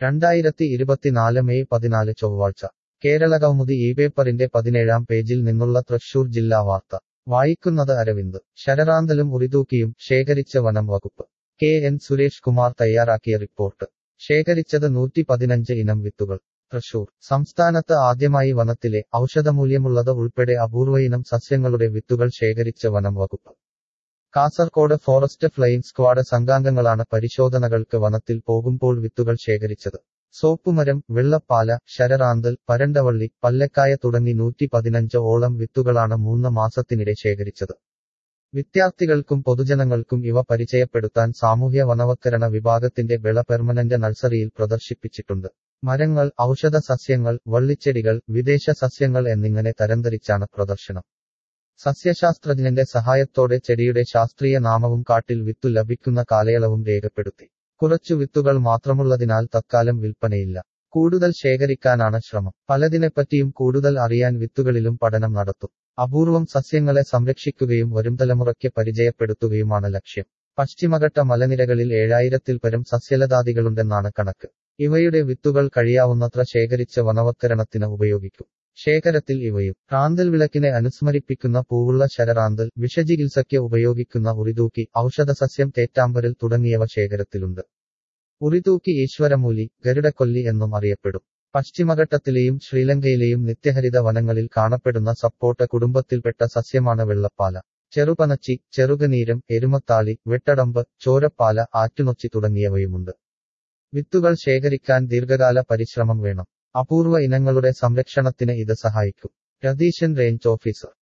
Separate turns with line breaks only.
രണ്ടായിരത്തി ഇരുപത്തിനാല് മെയ് പതിനാല് ചൊവ്വാഴ്ച കേരള കൗമുദി ഈ പേപ്പറിന്റെ പതിനേഴാം പേജിൽ നിന്നുള്ള തൃശൂർ ജില്ലാ വാർത്ത വായിക്കുന്നത് അരവിന്ദ് ശരറാന്തലും ഉറിതൂക്കിയും ശേഖരിച്ച വനം വകുപ്പ് കെ എൻ സുരേഷ് കുമാർ തയ്യാറാക്കിയ റിപ്പോർട്ട് ശേഖരിച്ചത് നൂറ്റി പതിനഞ്ച് ഇനം വിത്തുകൾ തൃശൂർ സംസ്ഥാനത്ത് ആദ്യമായി വനത്തിലെ ഔഷധമൂല്യമുള്ളത് ഉൾപ്പെടെ അപൂർവ ഇനം സസ്യങ്ങളുടെ വിത്തുകൾ ശേഖരിച്ച വനം വകുപ്പ് കാസർകോട് ഫോറസ്റ്റ് ഫ്ലൈയിങ് സ്ക്വാഡ് സംഘാംഗങ്ങളാണ് പരിശോധനകൾക്ക് വനത്തിൽ പോകുമ്പോൾ വിത്തുകൾ ശേഖരിച്ചത് സോപ്പുമരം വെള്ളപ്പാല ശരറാന്തൽ പരണ്ടവള്ളി പല്ലക്കായ തുടങ്ങി നൂറ്റി പതിനഞ്ച് ഓളം വിത്തുകളാണ് മൂന്ന് മാസത്തിനിടെ ശേഖരിച്ചത് വിദ്യാർത്ഥികൾക്കും പൊതുജനങ്ങൾക്കും ഇവ പരിചയപ്പെടുത്താൻ സാമൂഹ്യ വനവത്കരണ വിഭാഗത്തിന്റെ വിള പെർമനന്റ് നഴ്സറിയിൽ പ്രദർശിപ്പിച്ചിട്ടുണ്ട് മരങ്ങൾ ഔഷധ സസ്യങ്ങൾ വള്ളിച്ചെടികൾ വിദേശ സസ്യങ്ങൾ എന്നിങ്ങനെ തരംതിരിച്ചാണ് പ്രദർശനം സസ്യശാസ്ത്രജ്ഞന്റെ സഹായത്തോടെ ചെടിയുടെ ശാസ്ത്രീയ നാമവും കാട്ടിൽ വിത്തു ലഭിക്കുന്ന കാലയളവും രേഖപ്പെടുത്തി കുറച്ചു വിത്തുകൾ മാത്രമുള്ളതിനാൽ തത്കാലം വിൽപ്പനയില്ല കൂടുതൽ ശേഖരിക്കാനാണ് ശ്രമം പലതിനെപ്പറ്റിയും കൂടുതൽ അറിയാൻ വിത്തുകളിലും പഠനം നടത്തും അപൂർവം സസ്യങ്ങളെ സംരക്ഷിക്കുകയും വരും തലമുറയ്ക്ക് പരിചയപ്പെടുത്തുകയുമാണ് ലക്ഷ്യം പശ്ചിമഘട്ട മലനിരകളിൽ ഏഴായിരത്തിൽ പരം സസ്യലതാദികളുണ്ടെന്നാണ് കണക്ക് ഇവയുടെ വിത്തുകൾ കഴിയാവുന്നത്ര ശേഖരിച്ച് വനവത്കരണത്തിന് ഉപയോഗിക്കും ശേഖരത്തിൽ ഇവയും റാന്തൽ വിളക്കിനെ അനുസ്മരിപ്പിക്കുന്ന പൂവുള്ള ശരറാന്തൽ വിഷചികിത്സയ്ക്ക് ഉപയോഗിക്കുന്ന ഉറിതൂക്കി ഔഷധസസ്യം തേറ്റാമ്പരൽ തുടങ്ങിയവ ശേഖരത്തിലുണ്ട് ഉറിതൂക്കി ഈശ്വരമൂലി ഗരുഡക്കൊല്ലി എന്നും അറിയപ്പെടും പശ്ചിമഘട്ടത്തിലെയും ശ്രീലങ്കയിലെയും നിത്യഹരിത വനങ്ങളിൽ കാണപ്പെടുന്ന സപ്പോട്ട കുടുംബത്തിൽപ്പെട്ട സസ്യമാണ് വെള്ളപ്പാല ചെറുപനച്ചി ചെറുകനീരം എരുമത്താളി വെട്ടടമ്പ് ചോരപ്പാല ആറ്റുനൊച്ചി തുടങ്ങിയവയുമുണ്ട് വിത്തുകൾ ശേഖരിക്കാൻ ദീർഘകാല പരിശ്രമം വേണം അപൂർവ ഇനങ്ങളുടെ സംരക്ഷണത്തിന് ഇത് സഹായിക്കും രതീശൻ റേഞ്ച് ഓഫീസർ